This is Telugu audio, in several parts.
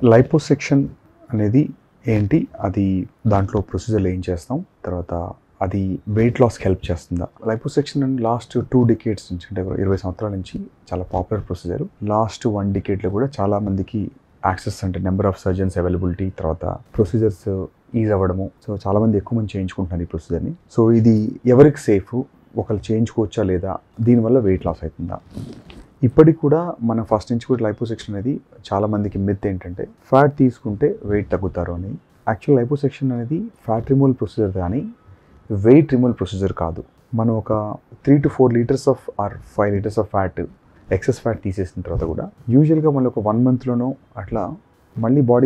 లైపోసెక్షన్ అనేది ఏంటి అది దాంట్లో ప్రొసీజర్లు ఏం చేస్తాం తర్వాత అది వెయిట్ లాస్కి హెల్ప్ చేస్తుందా లైపోసెక్షన్ లాస్ట్ టూ డికేట్స్ నుంచి అంటే ఇరవై సంవత్సరాల నుంచి చాలా పాపులర్ ప్రొసీజర్ లాస్ట్ వన్ డికేట్లో కూడా చాలా మందికి యాక్సెస్ అంటే నెంబర్ ఆఫ్ సర్జన్స్ అవైలబిలిటీ తర్వాత ప్రొసీజర్స్ ఈజ్ అవ్వడము సో చాలా మంది ఎక్కువ మంది చేయించుకుంటున్నారు ఈ ప్రొసీజర్ని సో ఇది ఎవరికి సేఫ్ ఒకరు చేయించుకోవచ్చా లేదా దీనివల్ల వెయిట్ లాస్ అవుతుందా ఇప్పటికి కూడా మన ఫస్ట్ నుంచి కూడా లైపోసెక్షన్ అనేది చాలా మందికి మిత్ ఏంటంటే ఫ్యాట్ తీసుకుంటే వెయిట్ తగ్గుతారు అని యాక్చువల్ లైపోసెక్షన్ అనేది ఫ్యాట్ రిమూవల్ ప్రొసీజర్ కానీ వెయిట్ రిమూవల్ ప్రొసీజర్ కాదు మనం ఒక three to four litres of or five litres of fat excess fat తీసేసిన తర్వాత కూడా యూజువల్గా మళ్ళీ ఒక వన్ మంత్లోనో అట్లా మళ్ళీ బాడీ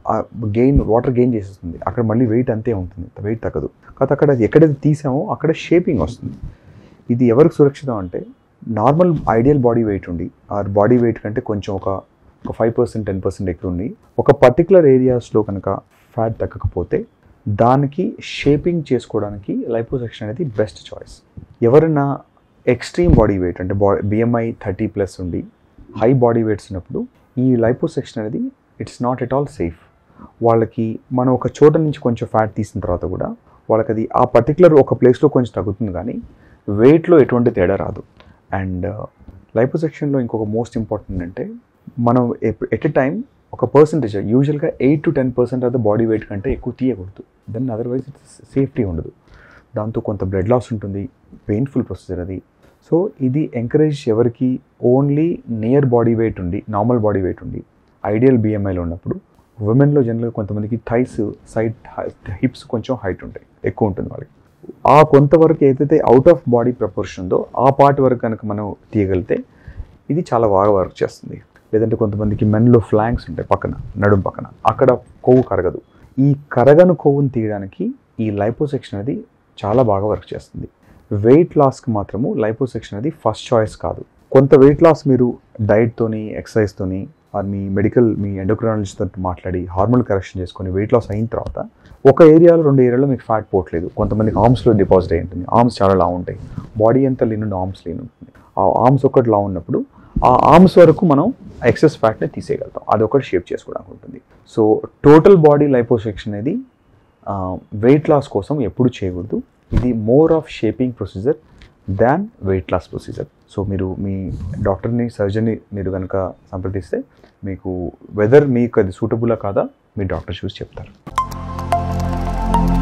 గెయిన్ వాటర్ గెయిన్ చేసేస్తుంది అక్కడ మళ్ళీ వెయిట్ అంతే ఉంటుంది వెయిట్ తగ్గదు కాకపోతే అక్కడ ఎక్కడైతే తీసామో అక్కడ షేపింగ్ వస్తుంది ఇది ఎవరికి సురక్షితం అంటే నార్మల్ ఐడియల్ బాడీ వెయిట్ ఉండి ఆ బాడీ వెయిట్ కంటే కొంచెం ఒక ఒక ఫైవ్ పర్సెంట్ టెన్ పర్సెంట్ ఎక్కువ ఉండి ఒక పర్టికులర్ ఏరియాస్లో కనుక ఫ్యాట్ తగ్గకపోతే దానికి షేపింగ్ చేసుకోవడానికి లైపోసెక్షన్ అనేది బెస్ట్ చాయిస్ ఎవరైనా ఎక్స్ట్రీమ్ బాడీ వెయిట్ అంటే బా బిఎంఐ థర్టీ ప్లస్ ఉండి హై బాడీ వెయిట్స్ ఉన్నప్పుడు ఈ లైపోసెక్షన్ అనేది it's not at all safe వాళ్ళకి మనం ఒక చోట నుంచి కొంచెం ఫ్యాట్ తీసిన తర్వాత కూడా వాళ్ళకి అది ఆ పర్టికులర్ ఒక ప్లేస్లో కొంచెం తగ్గుతుంది కానీ వెయిట్లో ఎటువంటి తేడా రాదు అండ్ లైపోసెక్షన్లో ఇంకొక మోస్ట్ ఇంపార్టెంట్ అంటే మనం ఎట్ ఎ టైం ఒక పర్సంటేజ్ యూజువల్గా eight to ten percent of the body weight కంటే ఎక్కువ తీయకూడదు దెన్ అదర్వైజ్ ఇట్స్ సేఫ్టీ ఉండదు దాంతో కొంత బ్లడ్ లాస్ ఉంటుంది పెయిన్ఫుల్ ప్రొసీజర్ అది సో ఇది ఎంకరేజ్ ఎవరికి ఓన్లీ నియర్ బాడీ వెయిట్ ఉండి నార్మల్ బాడీ వెయిట్ ఉండి ఐడియల్ బిఎంఐలో ఉన్నప్పుడు ఉమెన్లో జనరల్గా కొంతమందికి థైస్ సైడ్ హిప్స్ కొంచెం హైట్ ఉంటాయి ఎక్కువ ఉంటుంది వాళ్ళకి ఆ కొంతవరకు ఏదైతే అవుట్ ఆఫ్ బాడీ ప్రపోర్షన్ ఉందో ఆ పార్ట్ వరకు కనుక మనం తీయగలిగితే ఇది చాలా బాగా వర్క్ చేస్తుంది లేదంటే కొంతమందికి మెన్లో ఫ్లాంక్స్ ఉంటాయి పక్కన నడుం పక్కన అక్కడ కొవ్వు కరగదు ఈ కరగను కొవ్వును తీయడానికి ఈ లైపోసెక్షన్ అనేది చాలా బాగా వర్క్ చేస్తుంది వెయిట్ లాస్కి మాత్రము లైపోసెక్షన్ అనేది ఫస్ట్ చాయిస్ కాదు కొంత వెయిట్ లాస్ మీరు డైట్తోని ఎక్సర్సైజ్తోని ఆర్ మీ మెడికల్ మీ ఎండోక్రాలజిస్ట్తో మాట్లాడి హార్మోన్ కరెక్షన్ చేసుకొని వెయిట్ లాస్ అయిన తర్వాత ఒక ఏరియాలో రెండు ఏరియాలో మీకు ఫ్యాట్ పోవట్లేదు కొంతమందికి ఆర్మ్స్లో డిపాజిట్ అయి ఉంటుంది ఆర్మ్స్ చాలా లా ఉంటాయి బాడీ అంతా లేనుండి ఆర్మ్స్ లేని ఉంటుంది ఆ ఆర్మ్స్ ఒకటి లా ఉన్నప్పుడు ఆ ఆర్మ్స్ వరకు మనం ఎక్సెస్ ఫ్యాట్ని తీసేయగలుగుతాం అది ఒకటి షేప్ చేసుకోవడానికి ఉంటుంది సో టోటల్ బాడీ లైపోసెక్షన్ అనేది వెయిట్ లాస్ కోసం ఎప్పుడు చేయకూడదు ఇది more of shaping procedure than weight loss procedure so మీరు మీ డాక్టర్ని సర్జన్ని మీరు కనుక సంప్రదిస్తే మీకు వెదర్ మీకు అది సూటబులా కాదా మీ డాక్టర్ చూసి చెప్తారు